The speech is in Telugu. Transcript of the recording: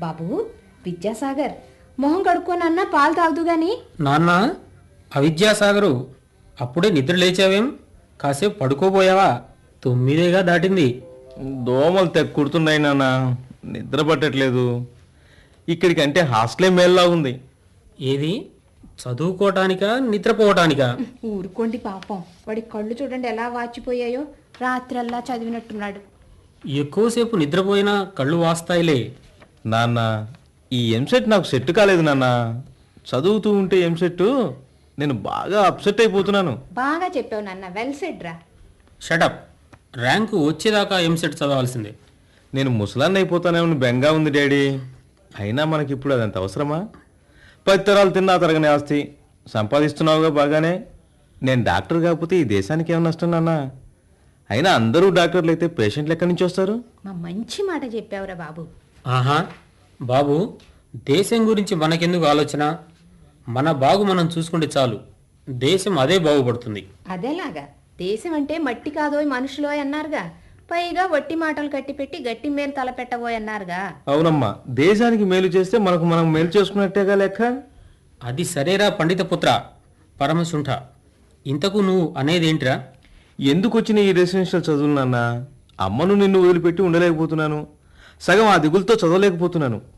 బాబు విద్యాసాగర్ మొహం కడుక్కోనన్నా పాలు తాగుదు గాని నాన్న అవిద్యాసాగరు అప్పుడే నిద్ర లేచావేం కాసేపు పడుకోబోయావా తొమ్మిదేగా దాటింది దోమలు తెగ కుడుతున్నాయి నాన్న నిద్ర పట్టట్లేదు ఇక్కడికంటే హాస్టలే మేల్లా ఉంది ఏది చదువుకోవటానికా నిద్రపోవటానికా ఊరుకోండి పాపం వాడి కళ్ళు చూడండి ఎలా వాచిపోయాయో రాత్రల్లా చదివినట్టున్నాడు ఎక్కువసేపు నిద్రపోయినా కళ్ళు వాస్తాయిలే నాన్న ఈ ఎంసెట్ నాకు సెట్ కాలేదు నాన్న చదువుతూ ఉంటే ఎంసెట్ నేను బాగా అప్సెట్ అయిపోతున్నాను బాగా చెప్పావు నాన్న వెల్ సెడ్ రా షటప్ ర్యాంకు వచ్చేదాకా ఎంసెట్ చదవాల్సిందే నేను ముసలాన్ని అయిపోతానేమని బెంగా ఉంది డాడీ అయినా మనకి ఇప్పుడు అదంత అవసరమా పది తరాలు తిన్నా తరగని ఆస్తి సంపాదిస్తున్నావుగా బాగానే నేను డాక్టర్ కాకపోతే ఈ దేశానికి ఏమన్నా నష్టం నాన్న అయినా అందరూ డాక్టర్లు అయితే పేషెంట్లు ఎక్కడి నుంచి వస్తారు మా మంచి మాట చెప్పావురా బాబు ఆహా బాబు దేశం గురించి మనకెందుకు ఆలోచన మన బాగు మనం చూసుకుంటే చాలు దేశం అదే బాగుపడుతుంది అదేలాగా దేశం అంటే మట్టి కాదోయ్ మనుషులోయ్ అన్నారుగా పైగా వట్టి మాటలు కట్టి పెట్టి గట్టి మేలు తలపెట్టబోయ్ అన్నారుగా అవునమ్మా దేశానికి మేలు చేస్తే మనకు మనం మేలు చేసుకున్నట్టేగా లెక్క అది సరేరా పండిత పుత్ర పరమశుంఠ ఇంతకు నువ్వు అనేదేంటిరా ఎందుకు వచ్చిన ఈ రెసిడెన్షియల్ చదువులు నాన్న అమ్మను నిన్ను వదిలిపెట్టి ఉండలేకపోతున్నాను సగం ఆ దిగులతో చదవలేకపోతున్నాను